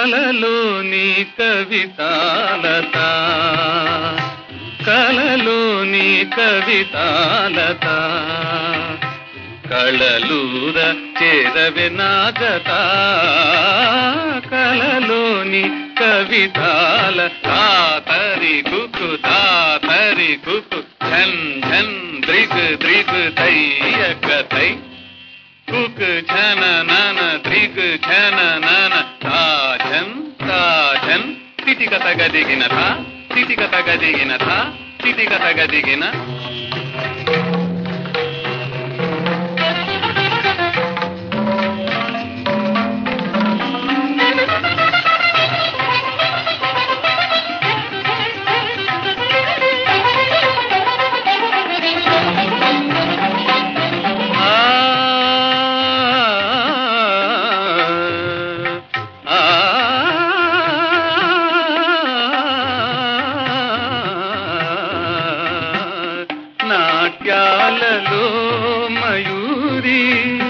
కలలోని కవితాలత కలలోని కవితాలత కళలూర చేరవె నాగత కలలోని కవితాల తాతరి కుకు తాతరి కుకు ఝన్ ఝన్ ద్రిగ్ ద్రిగ్ తయ్యక తై కుక్ ఝన నన ద్రిగ్ ఝన నన తాజన్ తాజన్ తిటికత గదిగిన థా తిటికత గదిగిన థా తిటికత గదిగిన ఆ ఆ నాట్యాలలో మయూరి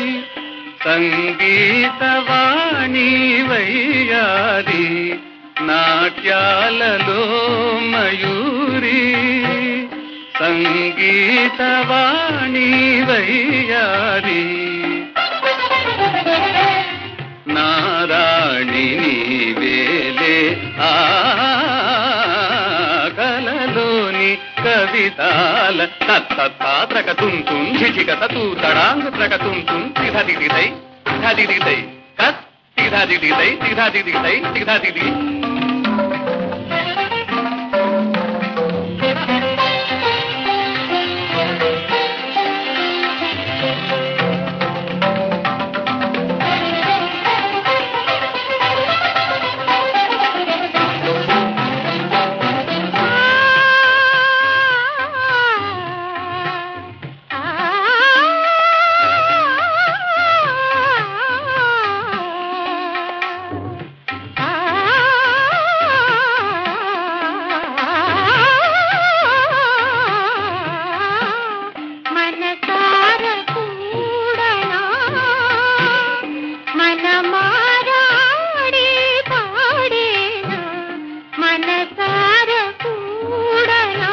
సంగీతవాణి వయ్యారి నాట్యాలలో మయూరి సంగీతవాణి వయ్యారి నారాణిని వేలే ఆ కలలోని కవితాల తత్తాత్రక తుంతుం ఝిఝిక తూ తడాంగ త్రక తుంతుం తిధా దిగిదై తిధా దిగిదై కత్ తిధా దిగిదై తిధా దిగిదై తిధా దిగి మనసార కూడనా మన మారాడి పాడేనా మనసార కూడనా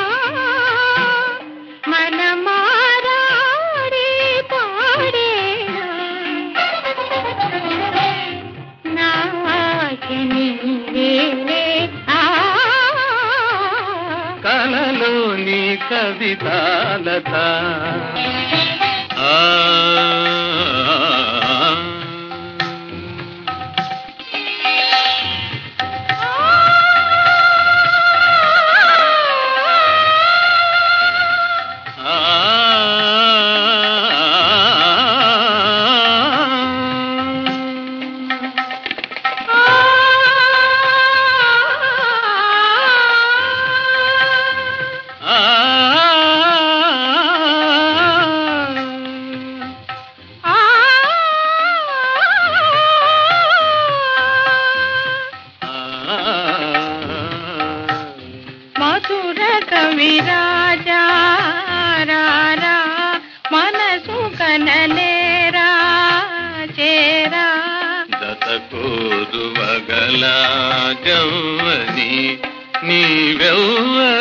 మన మారాడి పాడేనా నాశని వేలే ఆ కలలోని కవితాలత ఆ మధుర కవిరాజా రారా మనసు కనలేరా చేరా దతకోరువగల జౌవని నీవెవ్వర